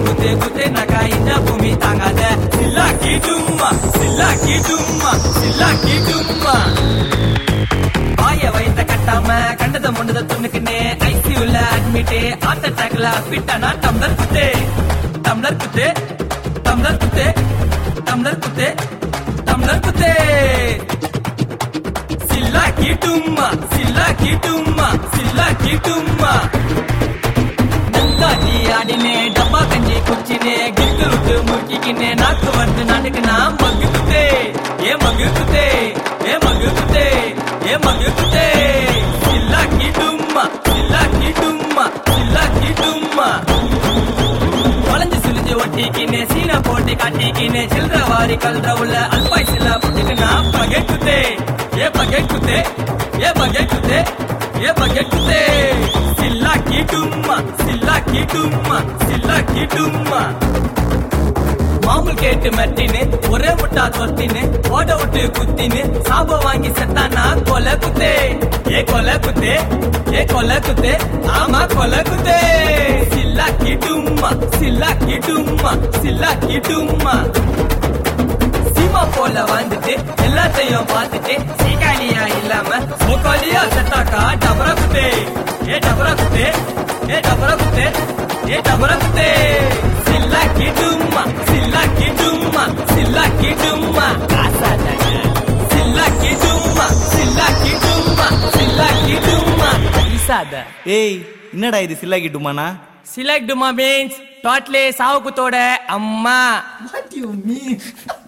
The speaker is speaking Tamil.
குத்து குத்துனாக்கா இந்த பூமி தாங்காத சில்லாக்கி டும்மா சில்லாக்கி டும்மா சில்லாக்கி டும்மா வாய வைத்த கட்டாம கண்டத முண்டத துண்ணுக்குன்னு ஐசியூல அட்மிட் ஹார்ட் அட்டாக்ல பிட்டானா டம்ளர் குத்து டம்ளர் குத்து டம்ளர் குத்து டம்ளர் குத்து டம்ளர் குத்து சில்லா கீட்டும்மா சில்லா கீட்டும்மா சில்லா கீட்டும்மா நந்தாட்டி ஆடினே டப்பா கஞ்சி குச்சினே கிக்கு விட்டு முக்கிக்கினே நாக்கு வந்து நடுக்குனா மகு குத்தே ஏ மகு குத்தே ஏ மகு குத்தே ஏ மகு குத்தே சில்லா கீட்டும்மா சில்லா கீட்டும்மா சில்லா கீட்டும்மா வளைஞ்சு சுழிஞ்சு ஒட்டிக்கினே சீனை போட்டு காட்டிக்கினே சில்லற வாரி கல்ற உள்ள அல்பாய் சில்லா புட்டுக்குனா பகை குத்தே ஏ பகை குத்தே ஏ பகை குத்தே ஏ பகை குத்தே சில்லா கீட்டும்மா சில்லா கீட்டும்மா சில்லா கீட்டும்மா மாமூல் கேட்டு மெட்டின்னு ஒரே முட்டா தொத்தின்னு ஓட விட்டு குத்தின்னு சாபம் வாங்கி செத்தானா கொலை குத்தே ஏ கொலை குத்தே ஏ கொலை குத்தே ஆமா கொலை குத்தே சில்லா கிட்டும்மா சில்லா கிட்டும்மா சில்லா கிட்டும்மா சீமா போல வாழ்ந்துட்டு எல்லாத்தையும் பார்த்துட்டு சீக்காளியா இல்லாம சோக்காலியா செத்தாக்கா டபரா குத்தே ஏ டபரா குத்தே ஏ டபரா குத்தே ஏ டபரா குத்தே சில்லா கிடும்மா சில்லா கிடும்மா சில்லா கிடும்மா காசாதாங்க சில்லா கிடும்மா சில்லா கிடும்மா சில்லா கிடும்மா ஈசாத ஏய் என்னடா இது சில்லா கிட்டுமாண்ணா சிலக்டுமா மீன்ஸ் டோட்லே சாவுக்குத்தோட அம்மா வாட் யூ மீன்